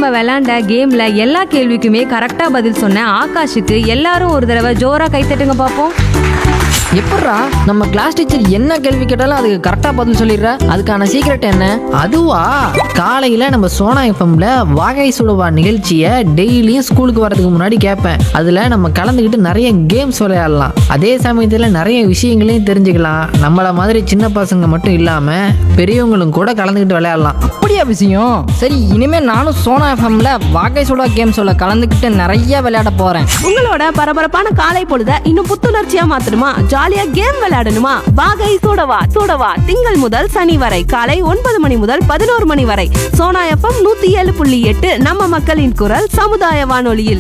நம்ம விளையாண்ட கேம்ல எல்லா கேள்விக்குமே கரெக்டா பதில் சொன்ன ஆகாஷுக்கு எல்லாரும் ஒரு தடவை ஜோரா கைத்தட்டுங்க பார்ப்போம் எப்பட்றா நம்ம கிளாஸ் டீச்சர் என்ன கேள்வி கேட்டாலும் அதுக்கு கரெக்டா பதில் சொல்லிடுற அதுக்கான சீக்ரெட் என்ன அதுவா காலையில நம்ம சோனா எஃப்எம்ல வாகை சுடுவா நிகழ்ச்சியை டெய்லியும் ஸ்கூலுக்கு வரதுக்கு முன்னாடி கேட்பேன் அதுல நம்ம கலந்துக்கிட்டு நிறைய கேம்ஸ் விளையாடலாம் அதே சமயத்துல நிறைய விஷயங்களையும் தெரிஞ்சுக்கலாம் நம்மள மாதிரி சின்ன பசங்க மட்டும் இல்லாம பெரியவங்களும் கூட கலந்துக்கிட்டு விளையாடலாம் அப்படியா விஷயம் சரி இனிமே நானும் சோனா எஃப்எம்ல வாகை சுடா கேம் சொல்ல கலந்துக்கிட்டு நிறைய விளையாட போறேன் உங்களோட பரபரப்பான காலை பொழுத இன்னும் புத்துணர்ச்சியா மாத்தணுமா ஜாலியா கேம் விளையாடணுமா வாகை சூடவா சூடவா திங்கள் முதல் சனி வரை காலை ஒன்பது மணி முதல் பதினோரு மணி வரை சோனா எஃப்எம் நூத்தி ஏழு புள்ளி எட்டு நம்ம மக்களின் குரல் சமுதாய வானொலியில்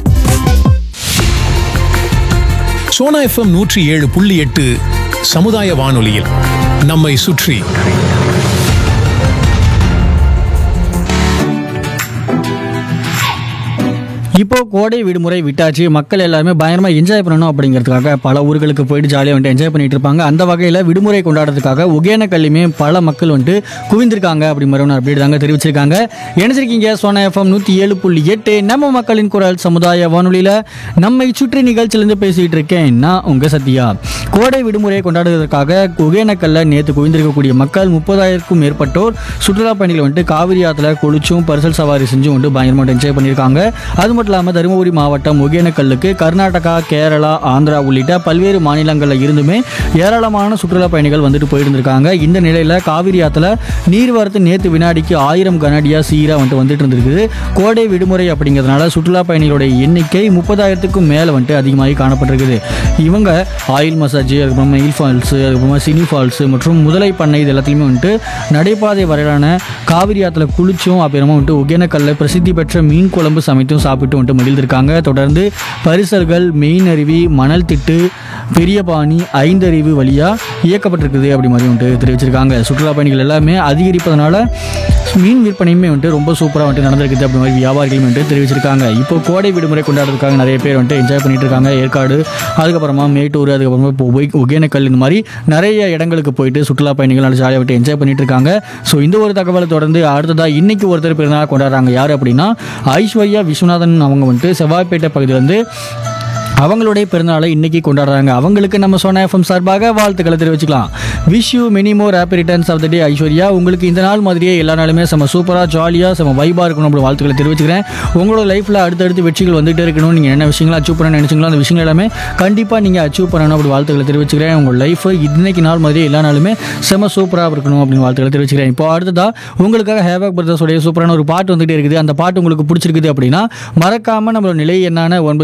சோனா எஃப்எம் நூற்றி ஏழு புள்ளி எட்டு சமுதாய வானொலியில் நம்மை சுற்றி இப்போ கோடை விடுமுறை விட்டாச்சு மக்கள் எல்லாருமே பயங்கரமா என்ஜாய் பண்ணணும் அப்படிங்கிறதுக்காக பல ஊர்களுக்கு போயிட்டு ஜாலியாக வந்துட்டு என்ஜாய் பண்ணிட்டு இருப்பாங்க அந்த வகையில் விடுமுறை கொண்டாடுறதுக்காக ஒகேனக்கல்லையுமே பல மக்கள் வந்துட்டு குவிந்திருக்காங்க அப்படி மாதிரி ஒன்று அப்படி தாங்க தெரிவிச்சிருக்காங்க இணைச்சிருக்கீங்க சோனா எஃப்எம் நூற்றி ஏழு புள்ளி எட்டு நம்ம மக்களின் குரல் சமுதாய வானொலியில் நம்மை சுற்றி நிகழ்ச்சியிலேருந்து பேசிகிட்டு இருக்கேன் நான் உங்கள் சத்யா கோடை விடுமுறையை கொண்டாடுவதற்காக ஒகேனக்கல்ல நேற்று குவிந்திருக்கக்கூடிய மக்கள் முப்பதாயிரக்கும் மேற்பட்டோர் சுற்றுலா பயணிகள் வந்துட்டு காவிரி ஆற்றுல குளிச்சும் பரிசல் சவாரி செஞ்சும் வந்துட்டு பயங்கரமாக என்ஜாய் பண்ணியிருக்காங்க அது மட்டும் இல்லாமல் தருமபுரி மாவட்டம் ஒகேனக்கல்லுக்கு கர்நாடகா கேரளா ஆந்திரா உள்ளிட்ட பல்வேறு மாநிலங்களில் இருந்துமே ஏராளமான சுற்றுலா பயணிகள் வந்துட்டு போயிட்டு இருந்திருக்காங்க இந்த நிலையில் காவிரி ஆற்றுல நீர்வரத்து நேற்று வினாடிக்கு ஆயிரம் கனடியா சீராக வந்துட்டு வந்துட்டு இருந்திருக்குது கோடை விடுமுறை அப்படிங்கிறதுனால சுற்றுலா பயணிகளுடைய எண்ணிக்கை முப்பதாயிரத்துக்கும் மேலே வந்துட்டு அதிகமாகி காணப்பட்டிருக்குது இவங்க ஆயில் மசாஜ் அதுக்கப்புறமா ஹில் ஃபால்ஸு அதுக்கப்புறமா சினி ஃபால்ஸு மற்றும் முதலை பண்ணை இது எல்லாத்துலேயுமே வந்துட்டு நடைபாதை வரையிலான காவிரி ஆற்றுல குளிச்சும் அப்புறமா வந்துட்டு ஒகேனக்கல்ல பிரசித்தி பெற்ற மீன் குழம்பு சமைத்தும் சாப்பிட்டு வந்துட்டு மகிழ்ந்திருக்காங்க தொடர்ந்து பரிசல்கள் மெயின் அருவி மணல் திட்டு பெரியபாணி ஐந்தருவி வழியாக இயக்கப்பட்டிருக்குது அப்படி மாதிரி வந்துட்டு தெரிவிச்சிருக்காங்க சுற்றுலா பயணிகள் எல்லாமே அதிகரிப்பதனால மீன் விற்பனையுமே வந்துட்டு ரொம்ப சூப்பராக வந்துட்டு நடந்திருக்குது அப்படி மாதிரி வியாபாரிகளும் வந்துட்டு தெரிவிச்சிருக்காங்க இப்போ கோடை விடுமுறை கொண்டாடுறதுக்காக நிறைய பேர் வந்துட்டு என்ஜாய் பண்ணிட்டு இருக்காங்க ஏற்காடு அதுக்கப்புறமா மேட்டூர் அதுக்கப்புறமா இப்போ ஒய்- ஒகேனக்கல் இந்த மாதிரி நிறைய இடங்களுக்கு போயிட்டு சுற்றுலா பயணிகள் நல்லா ஜாலியாக விட்டு என்ஜாய் பண்ணிட்டு இருக்காங்க ஸோ இந்த ஒரு தகவலை தொடர்ந்து அடுத்ததாக இன்னைக்கு ஒருத்தர் பிறந்தநாள் கொண்டாடுறாங்க யார் அப்படின்னா ஐஸ்வர்யா விஸ்வநாதன் அவங்க வந்துட்டு செவ்வாய்ப்பேட்டை பகுதியிலேருந்து அவங்களுடைய பிறந்தநாளை இன்னைக்கு கொண்டாடுறாங்க அவங்களுக்கு நம்ம சோனா எஃப்எம் சார்பாக வாழ்த்துக்களை தெரிவிச்சுக்கலாம் wish you many more happy returns of the day Aishwarya உங்களுக்கு இந்த நாள் மாதிரியே எல்லா நாளுமே செம்ம சூப்பராக ஜாலியாக செம்ம வைபாக இருக்கணும் அப்படி வாழ்த்துக்களை தெரிவிச்சுக்கிறேன் உங்களோட லைஃப்பில் அடுத்தடுத்து வெற்றிகள் வந்துகிட்டே இருக்கணும் நீங்கள் என்ன விஷயங்களை அச்சீவ் பண்ண நினைச்சீங்களோ அந்த விஷயங்கள் எல்லாமே கண்டிப்பாக நீங்கள் அச்சீவ் பண்ணணும் அப்படி வாழ்த்துக்களை தெரிவிச்சுக்கிறேன் உங்கள் லைஃப் இன்னைக்கு நாள் மாதிரியே எல்லா நாளுமே செம்ம சூப்பராக இருக்கணும் அப்படின்னு வாழ்த்துக்களை தெரிவிச்சுக்கிறேன் இப்போ அடுத்ததா உங்களுக்காக ஹேவாக் பிரதர்ஸோடைய சூப்பரான ஒரு பாட்டு வந்துகிட்டே இருக்குது அந்த பாட்டு உங்களுக்கு பிடிச்சிருக்குது அப்படின்னா மறக்காமல் நம்மளோட நிலை என்னான ஒன்பது